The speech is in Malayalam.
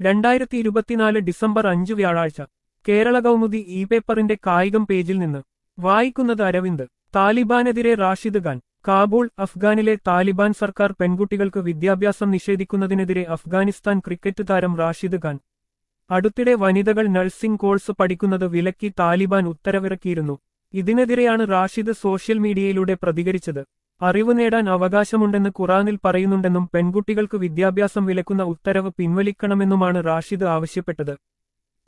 രണ്ടായിരത്തി ഇരുപത്തിനാല് ഡിസംബർ അഞ്ച് വ്യാഴാഴ്ച കേരള കൗമുദി ഇ പേപ്പറിന്റെ കായികം പേജിൽ നിന്ന് വായിക്കുന്നത് അരവിന്ദ് താലിബാനെതിരെ റാഷിദ് ഖാൻ കാബൂൾ അഫ്ഗാനിലെ താലിബാൻ സർക്കാർ പെൺകുട്ടികൾക്ക് വിദ്യാഭ്യാസം നിഷേധിക്കുന്നതിനെതിരെ അഫ്ഗാനിസ്ഥാൻ ക്രിക്കറ്റ് താരം റാഷിദ് ഖാൻ അടുത്തിടെ വനിതകൾ നഴ്സിംഗ് കോഴ്സ് പഠിക്കുന്നത് വിലക്കി താലിബാൻ ഉത്തരവിറക്കിയിരുന്നു ഇതിനെതിരെയാണ് റാഷിദ് സോഷ്യൽ മീഡിയയിലൂടെ പ്രതികരിച്ചത് അറിവ് നേടാൻ അവകാശമുണ്ടെന്ന് ഖുറാനിൽ പറയുന്നുണ്ടെന്നും പെൺകുട്ടികൾക്ക് വിദ്യാഭ്യാസം വിലക്കുന്ന ഉത്തരവ് പിൻവലിക്കണമെന്നുമാണ് റാഷിദ് ആവശ്യപ്പെട്ടത്